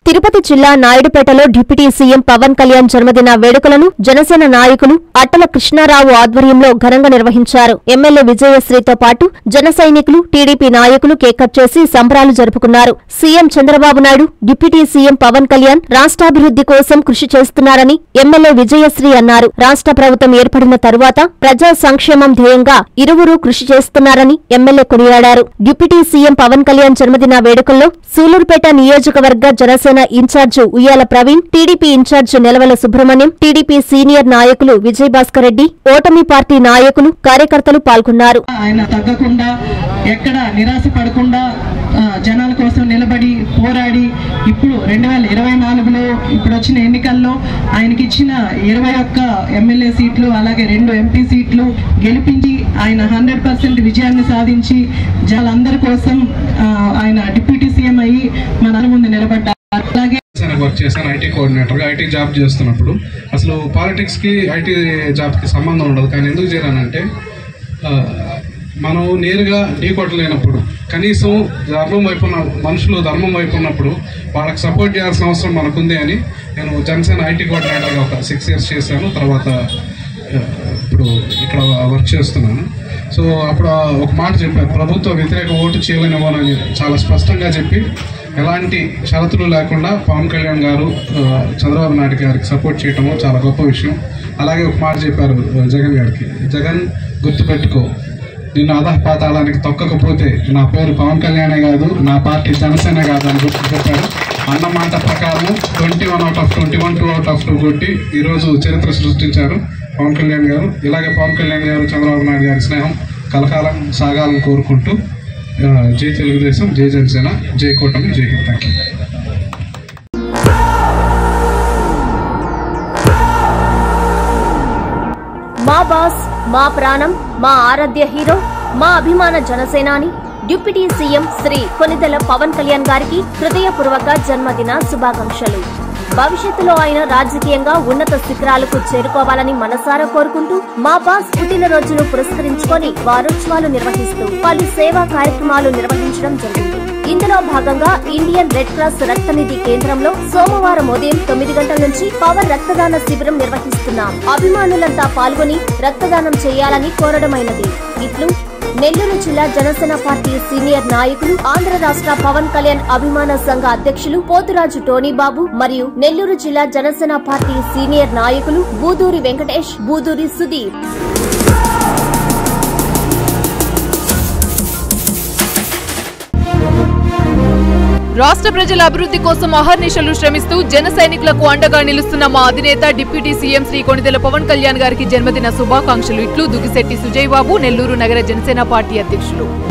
తిరుపతి జిల్లా నాయుడుపేటలో deputy CM Pawan Kalyan జన్మదిన వేడుకలను జనసేన నాయకులు అట్టల కృష్ణారావు ఆధ్వర్యంలో ఘనంగా నిర్వహించారు ఎమ్మెల్యే విజయశ్రీతో పాటు జన సైనికులు టీడీపీ నాయకులు కేక్ కట్ చేసి సంబరాలు జరుపుకున్నారు CM Chandrababu Naidu deputy CM Pawan Kalyan రాష్ట్రాభివృద్ధి కోసం కృషి చేస్తున్నారని ఎమ్మెల్యే విజయశ్రీ అన్నారు రాష్ట్ర ప్రభుత్వం ఏర్పడిన తరువాత ప్రజా సంక్షేమం ధ్యేయంగా ఇరువురు కృషి చేస్తున్నారని ఎమ్మెల్యే కొనియాడారు డిప్యూటీ సీఎం పవన్ కళ్యాణ్ జన్మదిన వేడుకల్లో సూలూరుపేట నియోజకవర్గ Janasena incharge Uyyala Praveen TDP incharge Nelavala Subrahmanyam TDP senior నాయకులు విజయభాస్కర్ రెడ్డి ఓటమి పార్టీ నాయకులు కార్యకర్తలు పాల్గొన్నారు ఆయన తగ్గకుండా ఎక్కడ నిరాశ పడకుండా ఆ, జనాల కోసం నిలబడి పోరాడి ఇప్పుడు రెండు వేల ఇరవై నాలుగులో ఇప్పుడు వచ్చిన ఎన్నికల్లో ఆయనకి ఇచ్చిన ఇరవై ఒక్క ఎమ్మెల్యే సీట్లు అలాగే రెండు ఎంపీ సీట్లు గెలిపించి ఆయన హండ్రెడ్ పర్సెంట్ విజయాన్ని సాధించి జనాలందరి కోసం ఆ, ఆయన డిప్యూటీ సీఎం అయ్యి మన ముందు నిలబడ్డారు అలాగే నేను వర్క్ చేశాను ఐటీ కోఆర్డినేటర్గా ఐటీ జాబ్ చేస్తున్నప్పుడు అసలు పాలిటిక్స్కి ఐటీ జాబ్కి సంబంధం ఉండదు కానీ ఎందుకు చేరానంటే ఆ, మనం నేరుగా ఢీ కొట్టలేనప్పుడు కనీసం ధర్మం వైపు ఉన్న మనుషులు ధర్మం వైపు ఉన్నప్పుడు వాళ్ళకి సపోర్ట్ చేయాల్సిన అవసరం మనకుంది అని నేను జనసేన ఐటీ కోఆర్డినేటర్గా ఒక సిక్స్ ఇయర్స్ చేశాను తర్వాత ఆ, ఇప్పుడు ఇక్కడ వర్క్ చేస్తున్నాను సో అప్పుడు ఆ ఒక మాట చెప్పారు ప్రభుత్వ వ్యతిరేక ఓటు చేయలేనివ్వనని చాలా స్పష్టంగా చెప్పి ఎలాంటి షరతులు లేకుండా పవన్ కళ్యాణ్ గారు ఆ, చంద్రబాబు నాయుడు గారికి సపోర్ట్ చేయటము చాలా గొప్ప విషయం అలాగే ఒక మాట చెప్పారు ఆ, జగన్ గారికి జగన్ గుర్తుపెట్టుకో నిన్ను అధ పాతాళానికి తొక్కకపోతే నా పేరు పవన్ కళ్యాణే కాదు నా పార్టీ జనసేన కాదు అని గుర్తు చెప్పారు అన్న మాట ప్రకారం twenty one out of twenty one two out of two కొట్టి ఈరోజు చరిత్ర సృష్టించారు పవన్ కళ్యాణ్ గారు ఇలాగే పవన్ కళ్యాణ్ గారు చంద్రబాబు నాయుడు గారి స్నేహం కలకాలం సాగాలని కోరుకుంటూ ఆ, జై తెలుగుదేశం జై జనసేన జై కూటమి జై హింద్ థ్యాంక్ యూ మా బాస్ మా ప్రాణం మా ఆరాధ్య హీరో మా అభిమాన జనసేనాని డిప్యూటీ సీఎం శ్రీ కొనిదెల పవన్ కళ్యాణ్ గారికి హృదయపూర్వక జన్మదిన శుభాకాంక్షలు భవిష్యత్తులో ఆయన రాజకీయంగా ఉన్నత శిఖరాలకు చేరుకోవాలని మనసారా కోరుకుంటూ మా బాస్ పుట్టినరోజును పురస్కరించుకొని వారోత్సవాలు నిర్వహిస్తూ పలు సేవా కార్యక్రమాలు నిర్వహించడం జరిగింది ఇందులో భాగంగా ఇండియన్ రెడ్ క్రాస్ రక్తనిధి కేంద్రంలో సోమవారం ఉదయం తొమ్మిది గంటల నుంచి పవర్ రక్తదాన శిబిరం నిర్వహిస్తున్నాం అభిమానులంతా పాల్గొని రక్తదానం చేయాలని కోరడమైనది ఇట్లు నెల్లూరు జిల్లా జనసేన పార్టీ సీనియర్ నాయకులు ఆంధ్ర రాష్ట్ర పవన్ కళ్యాణ్ అభిమాన సంఘ అధ్యక్షులు పోతురాజు టోనీబాబు మరియు నెల్లూరు జిల్లా జనసేన పార్టీ సీనియర్ నాయకులు బూదూరి వెంకటేష్ బూదూరి సుధీర్ రాష్ట్ర ప్రజల అభివృద్ధి కోసం అహర్నిశలు శ్రమిస్తూ జన సైనికులకు అండగా నిలుస్తున్న మా అధినేత డిప్యూటీ సీఎం శ్రీ కొణిదెల పవన్ కళ్యాణ్ గారికి జన్మదిన శుభాకాంక్షలు ఇట్లు దుగిశెట్టి సుజయ్ బాబు నెల్లూరు నగర జనసేన పార్టీ అధ్యక్షులు